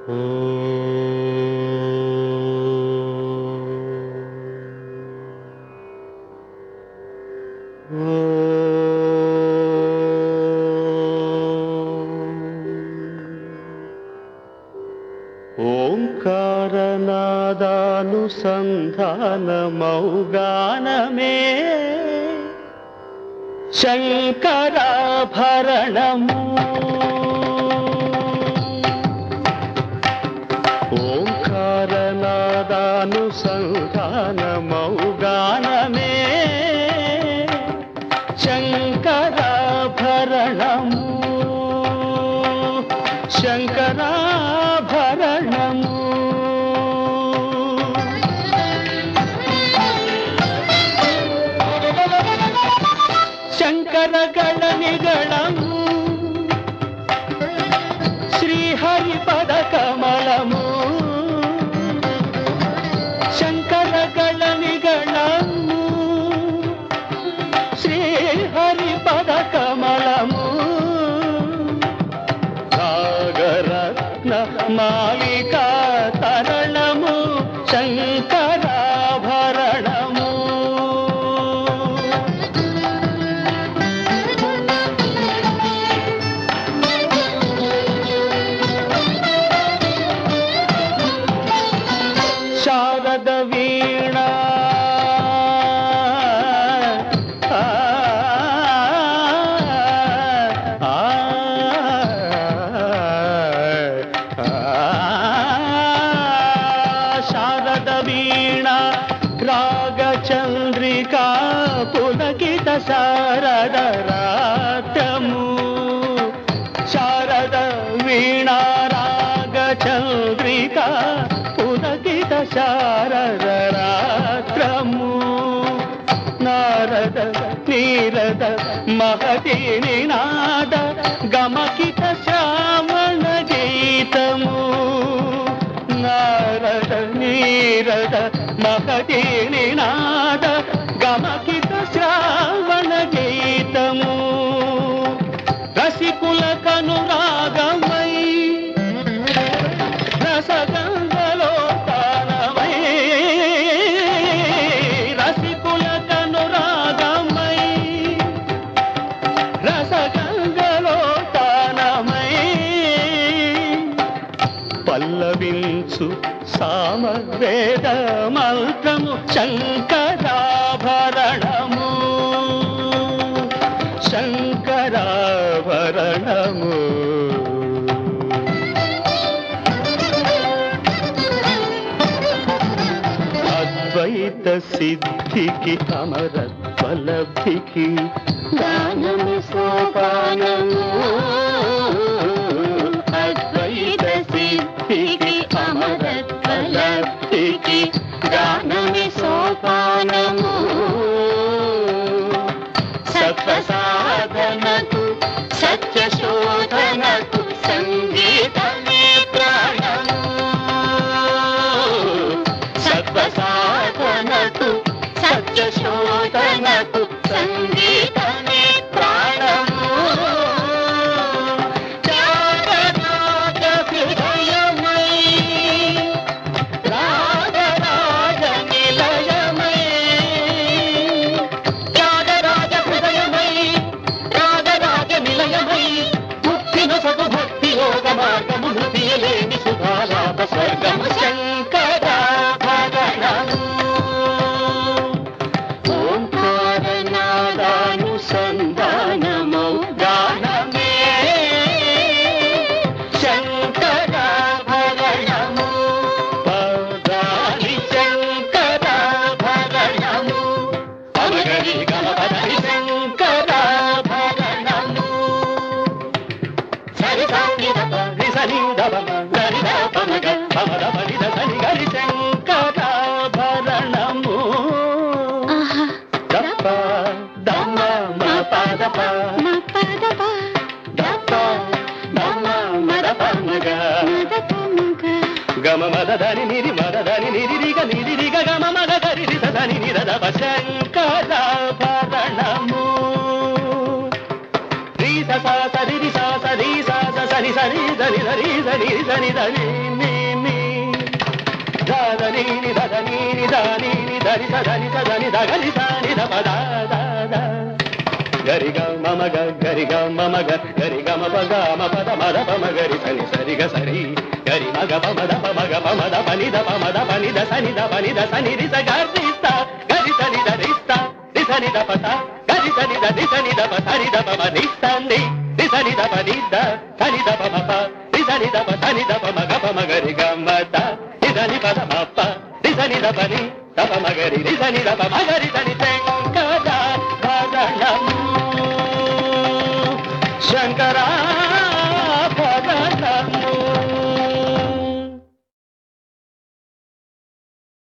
ఓంకారనాదానుసంధానమౌగానమే శంకరాభరణము ఓంకారనాదానుసంధానమౌగానమే శంకరాభరణము శంకరాభరణము శంకరగణనిగళము శ్రీహరి పద కమలము శంకరగణనిగళము శ్రీహరి పద కమలము సాగరత్న మాలికా తరణము శంకరాభరణము శారద వీణ ఆ, ఆ, ఆ, శారద వీణ రాగచంద్రికా పులకిత శారద రాత్రము శారద వీణా రాగచంద్రికా పులకిత శారద రాత్రము నారద నీరద మహతి నినాద గమకిత శ్రావణ గీతము నారద నీరద మహతి నినాద గమకిత శ్రావణ గీతము రసికుల కనురాగమై రసగంగలో తానమై రసికుల కనురాగమై రసగంగలో తానమై పల్లవించు సామవేద మంత్రము శంకరాభరణము శంకరాభరణము అద్వైత సిద్ధికి అమరత్వలబ్ధికి గానము సోపానము అద్వైత సిద్ధికి అమరత్వలబ్ధికి గానమి సోపానము సత్వ సాధనకు సత్య శోధనకు సంగీతమే ప్రాణము సత్వ సాధనకు సత్య శోధనకు సంగీతమే ప్రాణము త్యాగరాజ హృదయమై రాగరాజ నిలయమై త్యాగరాజ హృదయమై రాగరాజ నిలయమై ముక్తిన సగు భక్తి యోగ మార్గము మృతియలేని సుధాలాభ స్వర్గము శంకరాభరణము ఓంకారనాదానుసంధానమౌ గానమే శంకరాభరణము పదాని శంకరాభరణము పమగరి గమపదని శంకరాభరణము సరి సంగీత పరి సరి దమ సరి ద పమగ పమద పరి ద సరి గరి శంకరాభరణము ఆహా దప్ప దమ్మ మ పదప మా పదప దప్ప దమ్మ మద పమగ మదపముగ గమ మద దని నిరి మద దని నిరి రిగ నిరి రిగ గమ మద గరి రి దని నిరద శంకరాభరణము రీ స స సరి రి స స రి స స సరి సరి ద దని దని దని దని దని ని ని దని ని దని ని దని ని దని దని దని దని దని ద పద ద ద గరిగ మమ గ గరిగ మమ గ గరిగ మప గ మ పద మద పమ గరి సని సరి గ సరి గరి మగ పమ ద పమ గ పమ ద పని ద పమ ద పని ద సని ద పని ద సని రి స గరి త గరి సని ద రి త రి సని ద పత గరి సని ద రి సని ద ప సని ద పమ రి సని రి సని ద ప ని ద సని ద పమ ప రి సని ద ప సని ద పమ గ పమ గరి గ మ ద రి సని పద మ ప రి సని ద పని ద పమ గరి రి సని ద పమ గరి సని తె